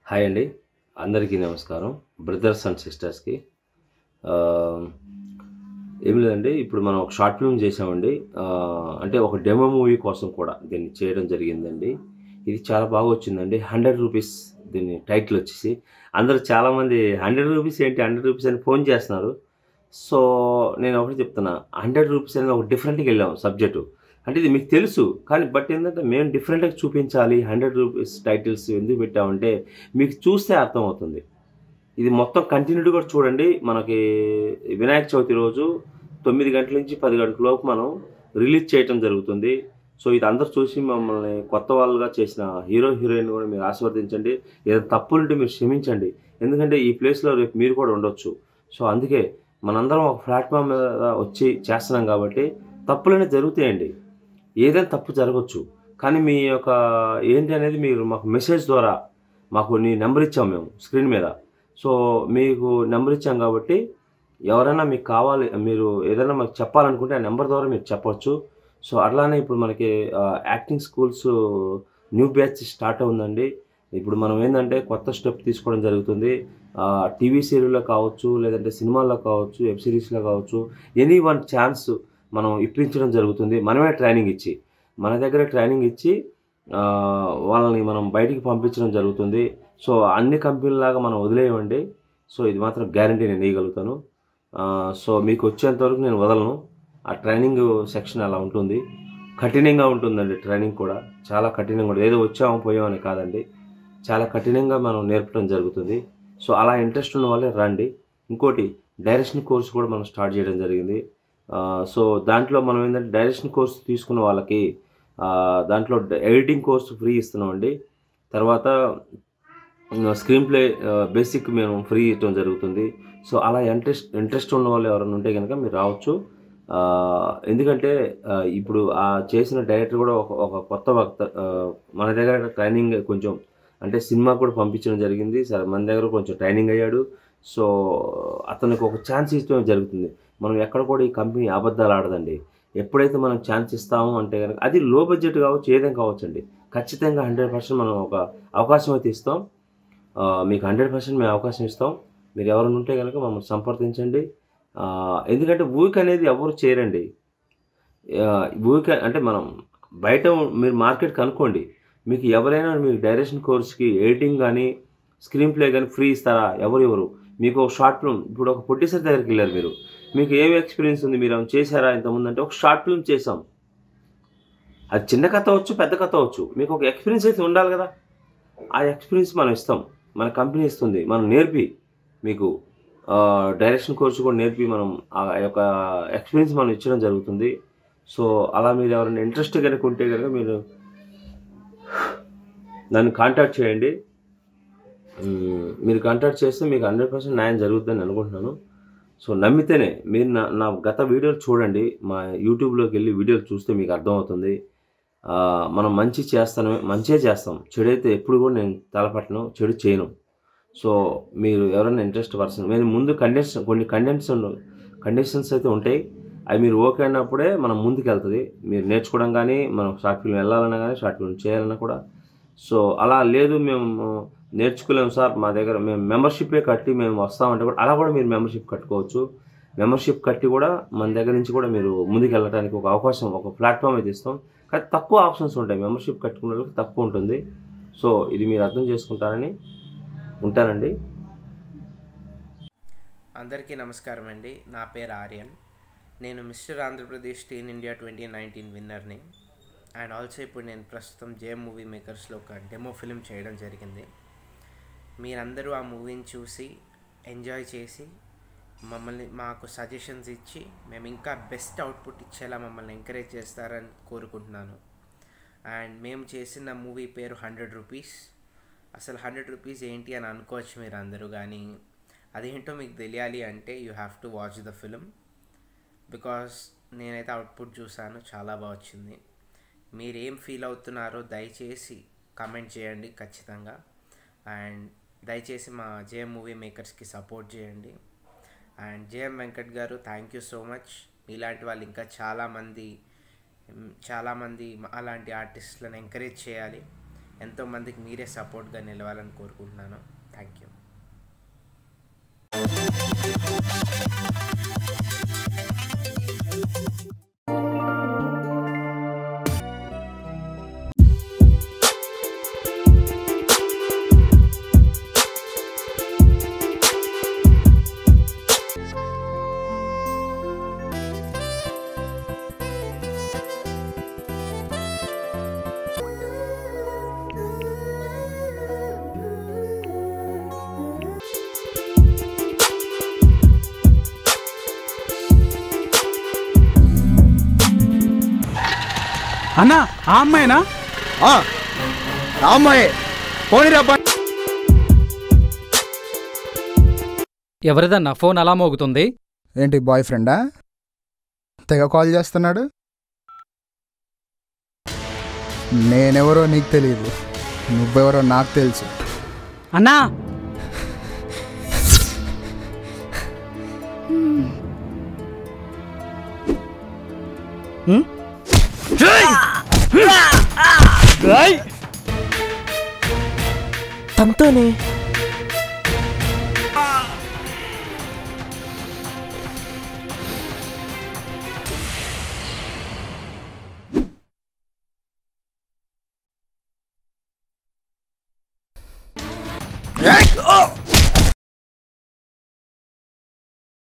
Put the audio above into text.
Hi అండి అందరికీ నమస్కారం బ్రదర్స్ అండ్ సిస్టర్స్కి ఏం లేదండి ఇప్పుడు మనం ఒక షార్ట్ ఫిల్మ్ చేసామండి ఆ, అంటే ఒక డెమో మూవీ కోసం కూడా దీన్ని చేయడం జరిగిందండి ఇది చాలా బాగా వచ్చిందండి హండ్రెడ్ రూపీస్ దీని టైటిల్ వచ్చేసి అందరూ చాలామంది హండ్రెడ్ రూపీస్ ఏంటి హండ్రెడ్ రూపీస్ అని ఫోన్ చేస్తున్నారు సో నేను ఒకటి చెప్తున్నా హండ్రెడ్ రూపీస్ అనేది ఒక డిఫరెంట్గా వెళ్ళాం సబ్జెక్టు అంటే ఇది మీకు తెలుసు కానీ బట్ ఏంటంటే మేము డిఫరెంట్గా చూపించాలి హండ్రెడ్ రూపీస్ టైటిల్స్ ఎందుకు పెట్టామంటే మీకు చూస్తే అర్థమవుతుంది ఇది మొత్తం కంటిన్యూటీ కూడా చూడండి మనకి వినాయక చవితి రోజు తొమ్మిది గంటల నుంచి పది గంటల లోపు మనం రిలీజ్ చేయటం జరుగుతుంది సో ఇది అందరు చూసి మమ్మల్ని కొత్త వాళ్ళుగా చేసిన హీరో హీరోయిన్ కూడా మీరు ఆశీర్వదించండి ఏదైనా తప్పులుంటే మీరు క్షమించండి ఎందుకంటే ఈ ప్లేస్లో రేపు మీరు కూడా ఉండొచ్చు సో అందుకే మనందరం ఒక ప్లాట్ఫామ్ మీద వచ్చి చేస్తున్నాం కాబట్టి తప్పులనే జరుగుతాయండి ఏదైనా తప్పు జరగచ్చు కానీ మీ యొక్క ఏంటి అనేది మీరు మాకు మెసేజ్ ద్వారా మాకు నీ నెంబర్ ఇచ్చాం మేము స్క్రీన్ మీద సో మీకు నెంబర్ ఇచ్చాం కాబట్టి ఎవరైనా మీకు కావాలి మీరు ఏదైనా మాకు చెప్పాలనుకుంటే ఆ నెంబర్ ద్వారా మీరు చెప్పొచ్చు సో అట్లానే ఇప్పుడు మనకి ఆ, acting schools new batch start అవుందండి ఇప్పుడు మనం ఏంటంటే కొత్త స్టెప్ తీసుకోవడం జరుగుతుంది టీవీ సీరియల్లో కావచ్చు లేదంటే సినిమాల్లో కావచ్చు వెబ్ సిరీస్లో కావచ్చు ఎనీ వన్ ఛాన్స్ మనం ఇప్పించడం జరుగుతుంది మనమే ట్రైనింగ్ ఇచ్చి మన దగ్గర ట్రైనింగ్ ఇచ్చి ఆ, వాళ్ళని మనం బయటికి పంపించడం జరుగుతుంది సో అన్ని కంపెనీలాగా మనం వదిలేయమండి సో ఇది మాత్రం గ్యారంటీ నేను ఇవ్వగలుగుతాను ఆ, సో మీకు వచ్చేంత వరకు నేను వదలను ఆ ట్రైనింగ్ సెక్షన్ అలా ఉంటుంది కఠినంగా ఉంటుందండి ట్రైనింగ్ కూడా చాలా కఠినంగా ఉంటుంది ఏదో వచ్చాము పోయామని కాదండి చాలా కఠినంగా మనం నేర్పడం జరుగుతుంది సో అలా ఇంట్రెస్ట్ ఉన్న వాళ్ళే రండి ఇంకోటి డైరెక్షన్ కోర్స్ కూడా మనం స్టార్ట్ చేయడం జరిగింది ఆ, సో దాంట్లో మనం ఏంటంటే డైరెక్షన్ కోర్స్ తీసుకున్న వాళ్ళకి ఆ, దాంట్లో ఎడిటింగ్ కోర్స్ ఫ్రీ ఇస్తున్నామండి తర్వాత స్క్రీన్ ప్లే బేసిక్ మేము ఫ్రీ ఇవ్వడం జరుగుతుంది సో అలా ఇంట్రెస్ట్ ఇంట్రెస్ట్ ఉన్న వాళ్ళు ఎవరైనా ఉంటే కనుక మీరు రావచ్చు ఆ, ఎందుకంటే ఆ, ఇప్పుడు ఆ చేసిన డైరెక్టర్ కూడా ఒక ఒక కొత్త వక్త ఆ, మన దగ్గర ట్రైనింగ్ కొంచెం అంటే సినిమా కూడా పంపించడం జరిగింది సరే మన దగ్గర కొంచెం ట్రైనింగ్ అయ్యాడు సో అతనికి ఒక ఛాన్స్ ఇచ్చడం జరుగుతుంది మనం ఎక్కడ కూడా ఈ కంపెనీ అబద్ధాలు ఆడదండి ఎప్పుడైతే మనం ఛాన్స్ ఇస్తాము అంటే కనుక అది లో బడ్జెట్ కావచ్చు ఏదైనా కావచ్చు అండి ఖచ్చితంగా హండ్రెడ్ పర్సెంట్ మనం ఒక అవకాశం అయితే ఇస్తాం ఆ, మీకు హండ్రెడ్ పర్సెంట్ మేము అవకాశం ఇస్తాం మీరు ఎవరైనా ఉంటే కనుక మమ్మల్ని సంప్రదించండి ఆ, ఎందుకంటే ఊరిక అనేది ఎవరు చేయరండి ఆ, ఊరిక అంటే మనం బయట మీరు మార్కెట్ కనుక్కోండి మీకు ఎవరైనా మీకు డైరెక్షన్ కోర్స్కి ఎడిటింగ్ కానీ స్క్రీన్ ప్లే కానీ ఫ్రీ ఇస్తారా ఎవరు ఎవరు మీకు ఒక షార్ట్ ఫిల్మ్ ఇప్పుడు ఒక ప్రొడ్యూసర్ దగ్గరికి వెళ్ళారు మీరు మీకు ఏమి ఎక్స్పీరియన్స్ ఉంది మీరు ఏమైనా చేశారా ఇంతకుముందు అంటే ఒక షార్ట్ ఫిల్మ్ చేసాం అది చిన్న కథ అవచ్చు పెద్ద కథ అవచ్చు మీకు ఒక ఎక్స్పీరియన్స్ అయితే ఉండాలి కదా ఆ ఎక్స్పీరియన్స్ మనం ఇస్తాం మన కంపెనీ ఇస్తుంది మనం నేర్పి మీకు ఆ, డైరెక్షన్ కోర్సు కూడా నేర్పి మనం ఆ యొక్క ఎక్స్పీరియన్స్ మనం ఇచ్చడం జరుగుతుంది సో అలా మీరు ఎవరైనా ఇంట్రెస్ట్ కనుక ఉంటే కనుక మీరు నన్ను కాంటాక్ట్ చేయండి మ్మ్, మీరు కాంటాక్ట్ చేస్తే మీకు హండ్రెడ్ పర్సెంట్ న్యాయం జరుగుతుందని అనుకుంటున్నాను సో నమ్మితేనే మీరు నా నా గత వీడియోలు చూడండి మా యూట్యూబ్లోకి వెళ్ళి వీడియోలు చూస్తే మీకు అర్థమవుతుంది ఆ, మనం మంచి చేస్తాను మంచిగా చేస్తాం చెడు అయితే ఎప్పుడు కూడా నేను తలపట్టను చెడు చేయను సో మీరు ఎవరైనా ఇంట్రెస్ట్ పర్సన్ నేను ముందు కండిషన్ కొన్ని కండిషన్ కండిషన్స్ అయితే ఉంటాయి అవి మీరు ఓకే అన్నప్పుడే మనం ముందుకు వెళ్తుంది మీరు నేర్చుకోవడం కానీ మనం షార్ట్ ఫిల్మ్ వెళ్ళాలన్నా కానీ షార్ట్ ఫిల్మ్ చేయాలన్నా కూడా సో అలా లేదు మేము నేర్చుకోలేము సార్ మా దగ్గర మేము మెంబర్షిపే కట్టి మేము వస్తామంటే కూడా అలా కూడా మీరు మెంబర్షిప్ కట్టుకోవచ్చు మెంబర్షిప్ కట్టి కూడా మన దగ్గర నుంచి కూడా మీరు ముందుకు వెళ్ళడానికి ఒక అవకాశం ఒక ప్లాట్ఫామ్ అయితే ఇస్తాం కానీ తక్కువ ఆప్షన్స్ ఉంటాయి మెంబర్షిప్ కట్టుకునే వాళ్ళకి తక్కువ ఉంటుంది సో ఇది మీరు అర్థం చేసుకుంటారని ఉంటానండి అందరికీ నమస్కారం అండి నా పేరు ఆర్యన్ నేను mister Andhra Pradesh teen India twenty nineteen విన్నర్ని and also ఇప్పుడు నేను ప్రస్తుతం జేఎం మూవీ మేకర్స్లో ఒక డెమో ఫిలిం చేయడం జరిగింది మీరందరూ ఆ మూవీని చూసి ఎంజాయ్ చేసి మమ్మల్ని మాకు సజెషన్స్ ఇచ్చి మేము ఇంకా బెస్ట్ అవుట్పుట్ ఇచ్చేలా మమ్మల్ని ఎంకరేజ్ చేస్తారని కోరుకుంటున్నాను అండ్ మేము చేసిన మూవీ పేరు హండ్రెడ్ రూపీస్ అసలు హండ్రెడ్ రూపీస్ ఏంటి అని అనుకోవచ్చు మీరు అందరూ కానీ అదేంటో మీకు తెలియాలి అంటే you have to watch the film because నేనైతే అవుట్పుట్ చూసాను చాలా బాగా వచ్చింది మీరు ఏం ఫీల్ అవుతున్నారో దయచేసి కమెంట్ చేయండి ఖచ్చితంగా అండ్ దయచేసి మా జేఎం మూవీ మేకర్స్కి సపోర్ట్ చేయండి and JM Venkat garu thank you so much ఇలాంటి వాళ్ళు ఇంకా చాలామంది మ్, చాలామంది మ- అలాంటి ఆర్టిస్టులను ఎంకరేజ్ చేయాలి ఎంతోమందికి మీరే సపోర్ట్గా నిలవాలని కోరుకుంటున్నాను థ్యాంక్ యూ అన్నా ఆ అమ్మాయినా ఆ, ఆ అమ్మాయే పోనీరా బా ఎవరిదన్నా ఫోన్ అలా మోగుతుంది ఏంటి బాయ్ ఫ్రెండా తెగ కాల్ చేస్తున్నాడు నేనెవరో నీకు తెలియదు నువ్వెవరో నాకు తెలుసు అన్నా తనతోనే ఏయ్! ఓ!